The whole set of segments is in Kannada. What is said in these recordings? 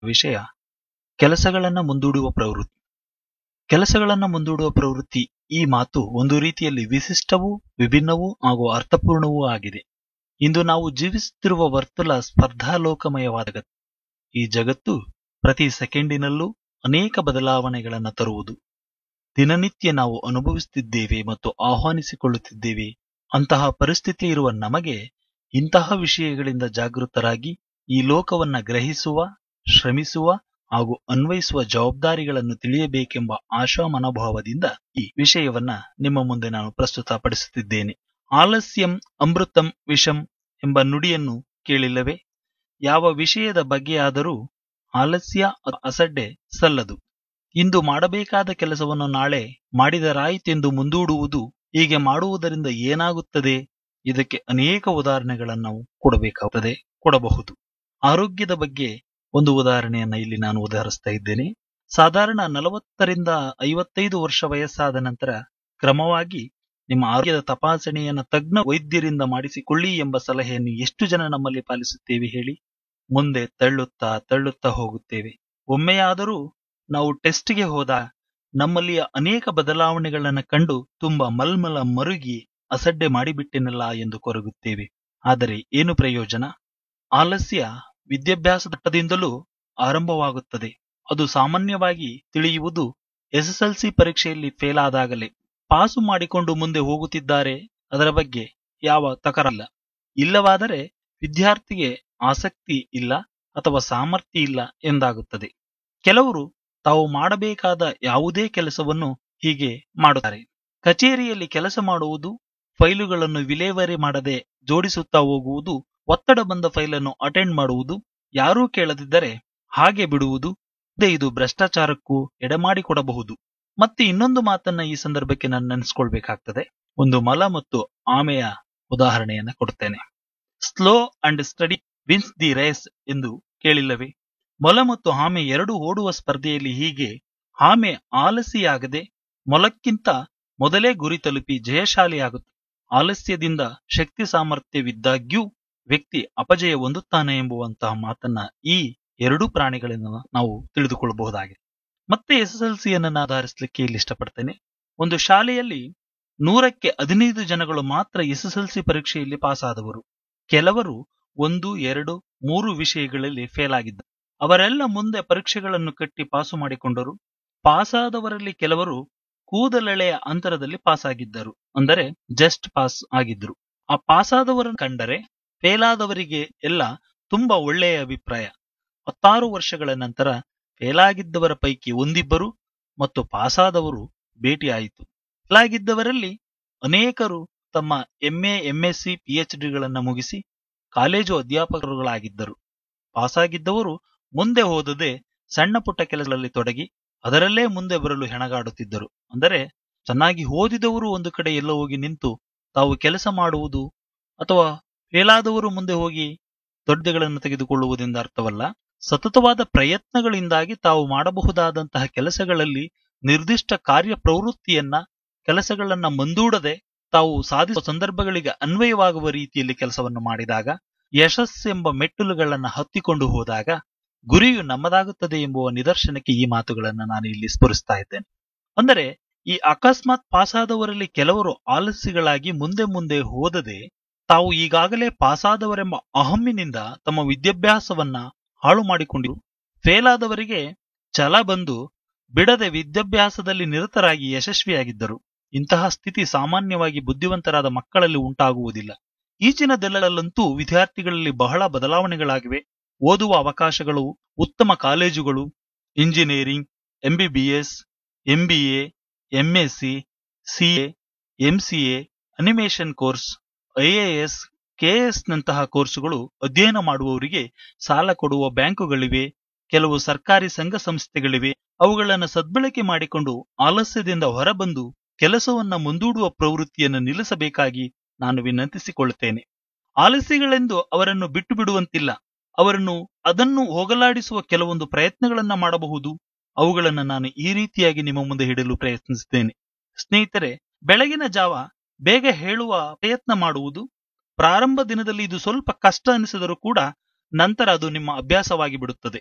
ವಿಷಯ ಕೆಲಸಗಳನ್ನ ಮುಂದೂಡುವ ಪ್ರವೃತ್ತಿ ಕೆಲಸಗಳನ್ನ ಮುಂದೂಡುವ ಪ್ರವೃತ್ತಿ ಈ ಮಾತು ಒಂದು ರೀತಿಯಲ್ಲಿ ವಿಶಿಷ್ಟವೂ ವಿಭಿನ್ನವೂ ಹಾಗೂ ಅರ್ಥಪೂರ್ಣವೂ ಆಗಿದೆ ಇಂದು ನಾವು ಜೀವಿಸುತ್ತಿರುವ ವರ್ತುಲ ಸ್ಪರ್ಧಾಲೋಕಮಯವಾದ ಜಗತ್ತು ಈ ಜಗತ್ತು ಪ್ರತಿ ಸೆಕೆಂಡಿನಲ್ಲೂ ಅನೇಕ ಬದಲಾವಣೆಗಳನ್ನು ತರುವುದು ದಿನನಿತ್ಯ ನಾವು ಅನುಭವಿಸುತ್ತಿದ್ದೇವೆ ಮತ್ತು ಆಹ್ವಾನಿಸಿಕೊಳ್ಳುತ್ತಿದ್ದೇವೆ ಅಂತಹ ಪರಿಸ್ಥಿತಿ ಇರುವ ನಮಗೆ ಇಂತಹ ವಿಷಯಗಳಿಂದ ಜಾಗೃತರಾಗಿ ಈ ಲೋಕವನ್ನ ಗ್ರಹಿಸುವ ಶ್ರಮಿಸುವ ಹಾಗೂ ಅನ್ವಯಿಸುವ ಜವಾಬ್ದಾರಿಗಳನ್ನು ತಿಳಿಯಬೇಕೆಂಬ ಆಶಾ ಮನೋಭಾವದಿಂದ ಈ ವಿಷಯವನ್ನ ನಿಮ್ಮ ಮುಂದೆ ನಾನು ಪ್ರಸ್ತುತಪಡಿಸುತ್ತಿದ್ದೇನೆ ಆಲಸ್ಯಂ ಅಮೃತಂ ವಿಷಂ ಎಂಬ ನುಡಿಯನ್ನು ಕೇಳಿಲ್ಲವೇ ಯಾವ ವಿಷಯದ ಬಗ್ಗೆಯಾದರೂ ಆಲಸ್ಯ ಅಸಡ್ಡೆ ಸಲ್ಲದು ಇಂದು ಮಾಡಬೇಕಾದ ಕೆಲಸವನ್ನು ನಾಳೆ ಮಾಡಿದರಾಯಿತೆಂದು ಮುಂದೂಡುವುದು ಹೀಗೆ ಮಾಡುವುದರಿಂದ ಏನಾಗುತ್ತದೆ ಇದಕ್ಕೆ ಅನೇಕ ಉದಾಹರಣೆಗಳನ್ನು ನಾವು ಕೊಡಬೇಕಾಗುತ್ತದೆ ಕೊಡಬಹುದು ಆರೋಗ್ಯದ ಬಗ್ಗೆ ಒಂದು ಉದಾಹರಣೆಯನ್ನ ಇಲ್ಲಿ ನಾನು ಉದಾಹರಿಸ್ತಾ ಇದ್ದೇನೆ ಸಾಧಾರಣ ನಲವತ್ತರಿಂದ ಐವತ್ತೈದು ವರ್ಷ ವಯಸ್ಸಾದ ನಂತರ ಕ್ರಮವಾಗಿ ನಿಮ್ಮ ಆರೋಗ್ಯದ ತಪಾಸಣೆಯನ್ನ ತಜ್ಞ ವೈದ್ಯರಿಂದ ಮಾಡಿಸಿಕೊಳ್ಳಿ ಎಂಬ ಸಲಹೆಯನ್ನು ಎಷ್ಟು ಜನ ನಮ್ಮಲ್ಲಿ ಪಾಲಿಸುತ್ತೇವೆ ಹೇಳಿ ಮುಂದೆ ತಳ್ಳುತ್ತಾ ತಳ್ಳುತ್ತಾ ಹೋಗುತ್ತೇವೆ ಒಮ್ಮೆಯಾದರೂ ನಾವು ಟೆಸ್ಟ್ಗೆ ಹೋದ ನಮ್ಮಲ್ಲಿಯ ಅನೇಕ ಬದಲಾವಣೆಗಳನ್ನು ಕಂಡು ತುಂಬಾ ಮಲ್ಮಲ ಮರುಗಿ ಅಸಡ್ಡೆ ಮಾಡಿಬಿಟ್ಟೆನಲ್ಲ ಎಂದು ಕೊರಗುತ್ತೇವೆ ಆದರೆ ಏನು ಪ್ರಯೋಜನ ಆಲಸ್ಯ ವಿದ್ಯಾಭ್ಯಾಸ ಮಟ್ಟದಿಂದಲೂ ಆರಂಭವಾಗುತ್ತದೆ ಅದು ಸಾಮಾನ್ಯವಾಗಿ ತಿಳಿಯುವುದು ಎಸ್ಎಸ್ಎಲ್ಸಿ ಪರೀಕ್ಷೆಯಲ್ಲಿ ಫೇಲ್ ಆದಾಗಲೇ ಪಾಸು ಮಾಡಿಕೊಂಡು ಮುಂದೆ ಹೋಗುತ್ತಿದ್ದಾರೆ ಅದರ ಬಗ್ಗೆ ಯಾವ ತಕರಲ್ಲ ಇಲ್ಲವಾದರೆ ವಿದ್ಯಾರ್ಥಿಗೆ ಆಸಕ್ತಿ ಇಲ್ಲ ಅಥವಾ ಸಾಮರ್ಥ್ಯ ಇಲ್ಲ ಎಂದಾಗುತ್ತದೆ ಕೆಲವರು ತಾವು ಮಾಡಬೇಕಾದ ಯಾವುದೇ ಕೆಲಸವನ್ನು ಹೀಗೆ ಮಾಡುತ್ತಾರೆ ಕಚೇರಿಯಲ್ಲಿ ಕೆಲಸ ಮಾಡುವುದು ಫೈಲುಗಳನ್ನು ವಿಲೇವಾರಿ ಮಾಡದೆ ಜೋಡಿಸುತ್ತಾ ಹೋಗುವುದು ಒತ್ತಡ ಬಂದ ಫೈಲನ್ನು ಅಟೆಂಡ್ ಮಾಡುವುದು ಯಾರೂ ಕೇಳದಿದ್ದರೆ ಹಾಗೆ ಬಿಡುವುದು ಇದು ಭ್ರಷ್ಟಾಚಾರಕ್ಕೂ ಎಡೆಮಾಡಿಕೊಡಬಹುದು ಮತ್ತೆ ಇನ್ನೊಂದು ಮಾತನ್ನ ಈ ಸಂದರ್ಭಕ್ಕೆ ನಾನು ನೆನೆಸ್ಕೊಳ್ಬೇಕಾಗ್ತದೆ ಒಂದು ಮಲ ಮತ್ತು ಆಮೆಯ ಉದಾಹರಣೆಯನ್ನ ಕೊಡ್ತೇನೆ slow and steady wins the race ಎಂದು ಕೇಳಿಲ್ಲವೇ ಮೊಲ ಮತ್ತು ಆಮೆ ಎರಡು ಓಡುವ ಸ್ಪರ್ಧೆಯಲ್ಲಿ ಹೀಗೆ ಆಮೆ ಆಲಸಿಯಾಗದೆ ಮೊಲಕ್ಕಿಂತ ಮೊದಲೇ ಗುರಿ ತಲುಪಿ ಜಯಶಾಲಿಯಾಗುತ್ತದೆ ಆಲಸ್ಯದಿಂದ ಶಕ್ತಿ ಸಾಮರ್ಥ್ಯವಿದ್ದಾಗ್ಯೂ ವ್ಯಕ್ತಿ ಅಪಜಯ ಹೊಂದುತ್ತಾನೆ ಎಂಬುವಂತಹ ಮಾತನ್ನ ಈ ಎರಡೂ ಪ್ರಾಣಿಗಳಿಂದ ನಾವು ತಿಳಿದುಕೊಳ್ಳಬಹುದಾಗಿದೆ ಮತ್ತೆ ಎಸ್ ಎಸ್ ಎಲ್ ಸಿಯನ್ನು ಆಧರಿಸಲಿಕ್ಕೆ ಇಲ್ಲಿ ಇಷ್ಟಪಡ್ತೇನೆ ಒಂದು ಶಾಲೆಯಲ್ಲಿ ನೂರಕ್ಕೆ ಹದಿನೈದು ಜನಗಳು ಮಾತ್ರ ಎಸ್ ಎಸ್ ಎಲ್ ಸಿ ಪರೀಕ್ಷೆಯಲ್ಲಿ ಪಾಸ್ ಆದವರು ಕೆಲವರು ಒಂದು ಎರಡು ಮೂರು ವಿಷಯಗಳಲ್ಲಿ ಫೇಲ್ ಆಗಿದ್ದರು ಅವರೆಲ್ಲ ಮುಂದೆ ಪರೀಕ್ಷೆಗಳನ್ನು ಕಟ್ಟಿ ಪಾಸು ಮಾಡಿಕೊಂಡರು ಪಾಸಾದವರಲ್ಲಿ ಕೆಲವರು ಕೂದಲೆಳೆಯ ಅಂತರದಲ್ಲಿ ಪಾಸ್ ಆಗಿದ್ದರು ಅಂದರೆ ಜಸ್ಟ್ ಪಾಸ್ ಆಗಿದ್ರು ಆ ಪಾಸಾದವರನ್ನು ಕಂಡರೆ ಫೇಲ್ ಆದವರಿಗೆ ಎಲ್ಲ ತುಂಬಾ ಒಳ್ಳೆಯ ಅಭಿಪ್ರಾಯ ಹತ್ತಾರು ವರ್ಷಗಳ ನಂತರ ಫೇಲ್ ಆಗಿದ್ದವರ ಪೈಕಿ ಒಂದಿಬ್ಬರು ಮತ್ತು ಪಾಸಾದವರು ಭೇಟಿಯಾಯಿತು ಫೇಲ್ ಆಗಿದ್ದವರಲ್ಲಿ ಅನೇಕರು ತಮ್ಮ ಎಂಎ ಎಂಎಸ್ಸಿ ಪಿಎಚ್ ಡಿಗಳನ್ನ ಮುಗಿಸಿ ಕಾಲೇಜು ಅಧ್ಯಾಪಕರುಗಳಾಗಿದ್ದರು ಪಾಸಾಗಿದ್ದವರು ಮುಂದೆ ಓದದೆ ಸಣ್ಣ ಪುಟ್ಟ ಕೆಲಸಗಳಲ್ಲಿ ತೊಡಗಿ ಅದರಲ್ಲೇ ಮುಂದೆ ಬರಲು ಹೆಣಗಾಡುತ್ತಿದ್ದರು ಅಂದರೆ ಚೆನ್ನಾಗಿ ಓದಿದವರು ಒಂದು ಕಡೆ ಎಲ್ಲ ಹೋಗಿ ನಿಂತು ತಾವು ಕೆಲಸ ಮಾಡುವುದು ಅಥವಾ ಫೇಲಾದವರು ಮುಂದೆ ಹೋಗಿ ದೊಡ್ಡಗಳನ್ನು ತೆಗೆದುಕೊಳ್ಳುವುದೆಂದು ಅರ್ಥವಲ್ಲ ಸತತವಾದ ಪ್ರಯತ್ನಗಳಿಂದಾಗಿ ತಾವು ಮಾಡಬಹುದಾದಂತಹ ಕೆಲಸಗಳಲ್ಲಿ ನಿರ್ದಿಷ್ಟ ಕಾರ್ಯ ಪ್ರವೃತ್ತಿಯನ್ನ ಕೆಲಸಗಳನ್ನ ಮುಂದೂಡದೆ ತಾವು ಸಾಧಿಸುವ ಸಂದರ್ಭಗಳಿಗೆ ಅನ್ವಯವಾಗುವ ರೀತಿಯಲ್ಲಿ ಕೆಲಸವನ್ನು ಮಾಡಿದಾಗ ಯಶಸ್ಸೆಂಬ ಮೆಟ್ಟಲುಗಳನ್ನ ಹತ್ತಿಕೊಂಡು ಹೋದಾಗ ಗುರಿಯು ನಮ್ಮದಾಗುತ್ತದೆ ಎಂಬುವ ನಿದರ್ಶನಕ್ಕೆ ಈ ಮಾತುಗಳನ್ನು ನಾನು ಇಲ್ಲಿ ಸ್ಫುರಿಸ್ತಾ ಇದ್ದೇನೆ ಅಂದರೆ ಈ ಅಕಸ್ಮಾತ್ ಪಾಸಾದವರಲ್ಲಿ ಕೆಲವರು ಆಲಸ್ಯಗಳಾಗಿ ಮುಂದೆ ಮುಂದೆ ಹೋದದೆ ತಾವು ಈಗಾಗಲೇ ಪಾಸಾದವರೆಂಬ ಅಹಮ್ಮಿನಿಂದ ತಮ್ಮ ವಿದ್ಯಾಭ್ಯಾಸವನ್ನ ಹಾಳು ಮಾಡಿಕೊಂಡಿರು ಫೇಲ್ ಆದವರಿಗೆ ಛಲ ಬಂದು ಬಿಡದೆ ವಿದ್ಯಾಭ್ಯಾಸದಲ್ಲಿ ನಿರತರಾಗಿ ಯಶಸ್ವಿಯಾಗಿದ್ದರು ಇಂತಹ ಸ್ಥಿತಿ ಸಾಮಾನ್ಯವಾಗಿ ಬುದ್ಧಿವಂತರಾದ ಮಕ್ಕಳಲ್ಲಿ ಉಂಟಾಗುವುದಿಲ್ಲ ಈಚಿನ ದಿನಗಳಲ್ಲಂತೂ ವಿದ್ಯಾರ್ಥಿಗಳಲ್ಲಿ ಬಹಳ ಬದಲಾವಣೆಗಳಾಗಿವೆ ಓದುವ ಅವಕಾಶಗಳು ಉತ್ತಮ ಕಾಲೇಜುಗಳು engineering MBBS MBA MSc CA MCA animation course IAS KS ನಂತಹ ಕೋರ್ಸುಗಳು ಅಧ್ಯಯನ ಮಾಡುವವರಿಗೆ ಸಾಲ ಕೊಡುವ ಬ್ಯಾಂಕುಗಳಿವೆ ಕೆಲವು ಸರ್ಕಾರಿ ಸಂಘ ಸಂಸ್ಥೆಗಳಿವೆ ಅವುಗಳನ್ನು ಸದ್ಬಳಕೆ ಮಾಡಿಕೊಂಡು ಆಲಸ್ಯದಿಂದ ಹೊರಬಂದು ಕೆಲಸವನ್ನ ಮುಂದೂಡುವ ಪ್ರವೃತ್ತಿಯನ್ನು ನಿಲ್ಲಿಸಬೇಕಾಗಿ ನಾನು ವಿನಂತಿಸಿಕೊಳ್ಳುತ್ತೇನೆ ಆಲಸ್ಯಗಳೆಂದು ಅವರನ್ನು ಬಿಟ್ಟು ಬಿಡುವಂತಿಲ್ಲ ಅವರನ್ನು ಅದನ್ನು ಹೋಗಲಾಡಿಸುವ ಕೆಲವೊಂದು ಪ್ರಯತ್ನಗಳನ್ನ ಮಾಡಬಹುದು ಅವುಗಳನ್ನು ನಾನು ಈ ರೀತಿಯಾಗಿ ನಿಮ್ಮ ಮುಂದೆ ಇಡಲು ಪ್ರಯತ್ನಿಸುತ್ತೇನೆ ಸ್ನೇಹಿತರೆ ಬೆಳಗಿನ ಜಾವ ಬೇಗ ಹೇಳುವ ಪ್ರಯತ್ನ ಮಾಡುವುದು ಪ್ರಾರಂಭ ದಿನದಲ್ಲಿ ಇದು ಸ್ವಲ್ಪ ಕಷ್ಟ ಅನಿಸಿದರೂ ಕೂಡ ನಂತರ ಅದು ನಿಮ್ಮ ಅಭ್ಯಾಸವಾಗಿ ಬಿಡುತ್ತದೆ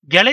ಗೆಳೆಯ